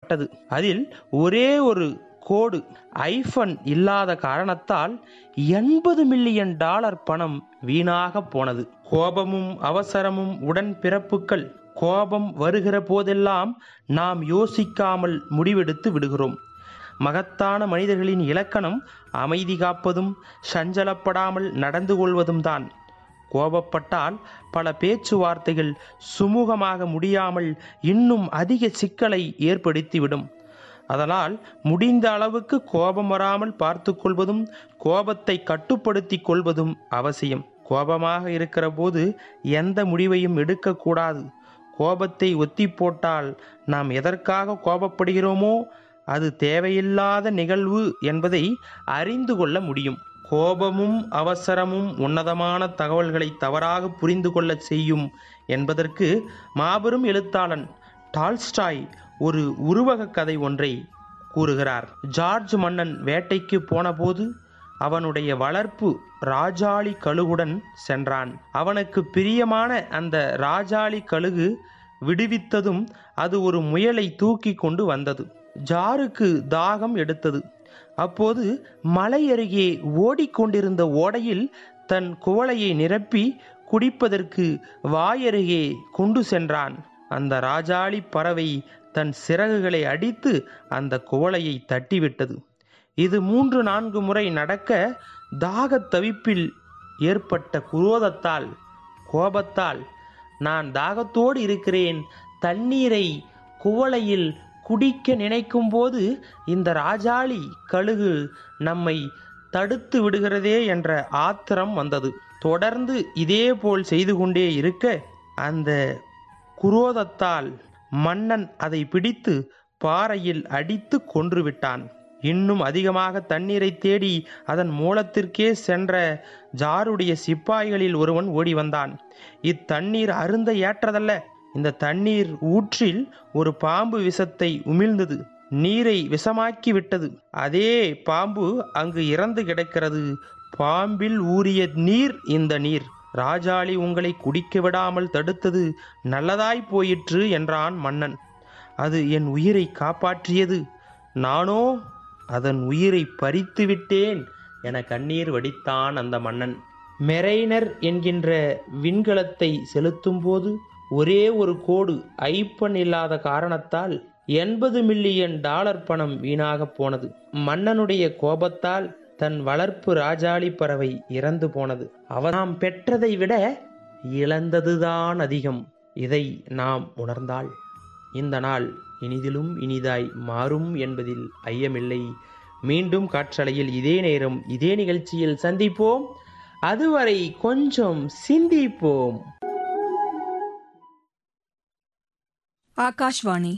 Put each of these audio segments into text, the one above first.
வரையப்பட்டது அதில் ஒரே ஒரு கோடு ஐஃபன் இல்லாத காரணத்தால் எண்பது மில்லியன் டாலர் பணம் வீணாக போனது கோபமும் அவசரமும் உடன் பிறப்புகள் கோபம் வருகிற போதெல்லாம் நாம் யோசிக்காமல் முடிவெடுத்து விடுகிறோம் மகத்தான மனிதர்களின் இலக்கணம் அமைதி காப்பதும் சஞ்சலப்படாமல் நடந்து கொள்வதும் தான் கோபப்பட்டால் பல பேச்சுவார்த்தைகள் சுமூகமாக முடியாமல் இன்னும் அதிக சிக்கலை ஏற்படுத்திவிடும் அதனால் முடிந்த அளவுக்கு கோபம் வராமல் பார்த்து கொள்வதும் கோபத்தை கட்டுப்படுத்தி கொள்வதும் அவசியம் கோபமாக இருக்கிற போது எந்த முடிவையும் எடுக்கக்கூடாது கோபத்தை ஒத்தி போட்டால் நாம் எதற்காக கோபப்படுகிறோமோ அது தேவையில்லாத நிகழ்வு என்பதை அறிந்து கொள்ள முடியும் கோபமும் அவசரமும் உன்னதமான தகவல்களை தவறாக புரிந்து கொள்ள செய்யும் என்பதற்கு மாபெரும் எழுத்தாளன் டால்ஸ்டாய் ஒரு உருவக கதை ஒன்றை கூறுகிறார் ஜார்ஜ் மன்னன் வேட்டைக்கு போனபோது அவனுடைய வளர்ப்பு ராஜாளி கழுகுடன் சென்றான் அவனுக்கு பிரியமான அந்த ராஜாளி கழுகு விடுவித்ததும் அது ஒரு முயலை தூக்கி கொண்டு வந்தது ஜாருக்கு தாகம் எடுத்தது அப்போது மலை அருகே ஓடிக்கொண்டிருந்த ஓடையில் தன் குவளையை நிரப்பி குடிப்பதற்கு வாயருகே கொண்டு சென்றான் அந்த ராஜாளி பறவை தன் சிறகுகளை அடித்து அந்த குவளையை தட்டிவிட்டது இது மூன்று நான்கு முறை நடக்க தாகத் தவிப்பில் ஏற்பட்ட குரோதத்தால் கோபத்தால் நான் தாகத்தோடு இருக்கிறேன் தண்ணீரை குவளையில் குடிக்க நினைக்கும் போது இந்த ராஜாளி கழுகு நம்மை தடுத்து விடுகிறதே என்ற ஆத்திரம் வந்தது தொடர்ந்து இதேபோல் செய்து கொண்டே இருக்க அந்த குரோதத்தால் மன்னன் அதை பிடித்து பாறையில் அடித்து கொன்றுவிட்டான் இன்னும் அதிகமாக தண்ணீரை தேடி அதன் மூலத்திற்கே சென்ற ஜாருடைய சிப்பாய்களில் ஒருவன் ஓடி வந்தான் இத்தண்ணீர் அருந்த ஏற்றதல்ல இந்த தண்ணீர் ஊற்றில் ஒரு பாம்பு விஷத்தை உமிழ்ந்தது நீரை விஷமாக்கி விட்டது அதே பாம்பு அங்கு இறந்து கிடக்கிறது பாம்பில் ஊறிய நீர் இந்த நீர் ராஜாளி உங்களை குடிக்க விடாமல் தடுத்தது நல்லதாய் போயிற்று என்றான் மன்னன் அது என் உயிரை காப்பாற்றியது நானோ அதன் உயிரை பறித்து விட்டேன் என கண்ணீர் வடித்தான் அந்த மன்னன் மெரைனர் என்கின்ற விண்கலத்தை செலுத்தும் போது ஒரே ஒரு கோடு ஐப்பன் இல்லாத காரணத்தால் எண்பது மில்லியன் டாலர் பணம் வீணாக போனது மன்னனுடைய கோபத்தால் தன் வளர்ப்பு ராஜாளி பறவை இறந்து போனது அவன் நாம் பெற்றதை விட இழந்ததுதான் அதிகம் இதை நாம் உணர்ந்தால் இந்த நாள் இனிதிலும் இனிதாய் மாறும் என்பதில் ஐயமில்லை மீண்டும் காற்றலையில் இதே நேரம் இதே நிகழ்ச்சியில் சந்திப்போம் அதுவரை கொஞ்சம் சிந்திப்போம் ஆகாஷ்வாணி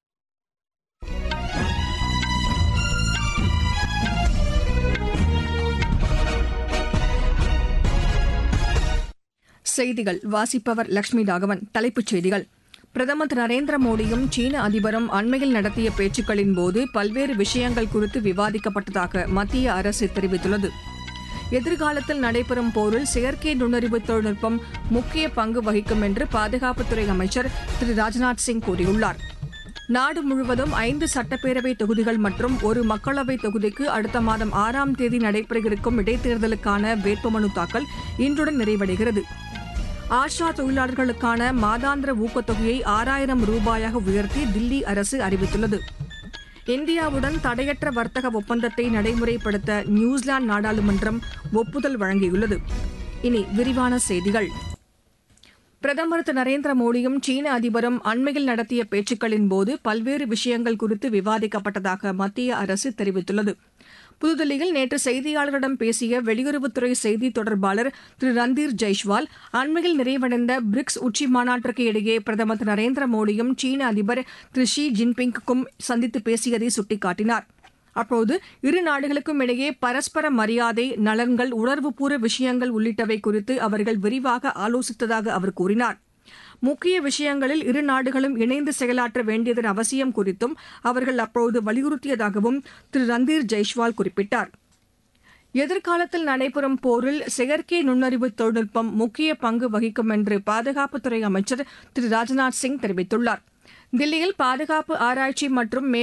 செய்திகள் வாசிப்பவர் லட்சுமி ராகவன் தலைப்புச் செய்திகள் பிரதமர் திரு நரேந்திர மோடியும் சீன அதிபரும் அண்மையில் நடத்திய பேச்சுக்களின் போது பல்வேறு விஷயங்கள் குறித்து விவாதிக்கப்பட்டதாக மத்திய அரசு தெரிவித்துள்ளது எதிர்காலத்தில் நடைபெறும் போரில் செயற்கை நுண்ணறிவு தொழில்நுட்பம் முக்கிய பங்கு வகிக்கும் என்று பாதுகாப்புத்துறை அமைச்சர் திரு ராஜ்நாத் சிங் கூறியுள்ளார் நாடு முழுவதும் ஐந்து சட்டப்பேரவை தொகுதிகள் மற்றும் ஒரு மக்களவை தொகுதிக்கு அடுத்த மாதம் ஆறாம் தேதி நடைபெறவிருக்கும் இடைத்தேர்தலுக்கான வேட்புமனு தாக்கல் இன்றுடன் நிறைவடைகிறது ஆஷா தொழிலாளர்களுக்கான மாதாந்திர ஊக்கத்தொகையை ஆறாயிரம் ரூபாயாக உயர்த்தி தில்லி அரசு அறிவித்துள்ளது இந்தியாவுடன் தடையற்ற வர்த்தக ஒப்பந்தத்தை நடைமுறைப்படுத்த நியூசிலாந்து நாடாளுமன்றம் ஒப்புதல் வழங்கியுள்ளது இனி விரிவான செய்திகள் பிரதமர் திரு நரேந்திர மோடியும் சீன அதிபரும் அண்மையில் நடத்திய பேச்சுக்களின் போது பல்வேறு விஷயங்கள் குறித்து விவாதிக்கப்பட்டதாக மத்திய அரசு தெரிவித்துள்ளது புதுதில்லியில் நேற்று செய்தியாளர்களிடம் பேசிய வெளியுறவுத்துறை செய்தி தொடர்பாளர் திரு ரந்தீர் ஜெய்ஷ்வால் அண்மையில் நிறைவடைந்த பிரிக்ஸ் உச்சி மாநாட்டிற்கு இடையே பிரதமர் திரு நரேந்திர மோடியும் சீன அதிபர் திரு ஷி ஜின்பிங்குக்கும் சந்தித்து பேசியதை சுட்டிக்காட்டினார் அப்போது இரு நாடுகளுக்கும் இடையே பரஸ்பர மரியாதை நலன்கள் உணர்வுபூர்வ விஷயங்கள் உள்ளிட்டவை குறித்து அவர்கள் விரிவாக ஆலோசித்ததாக அவர் கூறினார் முக்கிய விஷயங்களில் இரு நாடுகளும் இணைந்து செயலாற்ற வேண்டியதன் அவசியம் குறித்தும் அவர்கள் அப்போது வலியுறுத்தியதாகவும் திரு ரந்தீர் ஜெய்ஷ்வால் குறிப்பிட்டார் எதிர்காலத்தில் நடைபெறும் போரில் செயற்கை நுண்ணறிவு தொழில்நுட்பம் முக்கிய பங்கு வகிக்கும் என்று பாதுகாப்புத்துறை அமைச்சர் திரு ராஜ்நாத் சிங் தெரிவித்துள்ளார் தில்லியில் பாதுகாப்பு ஆராய்ச்சி மற்றும்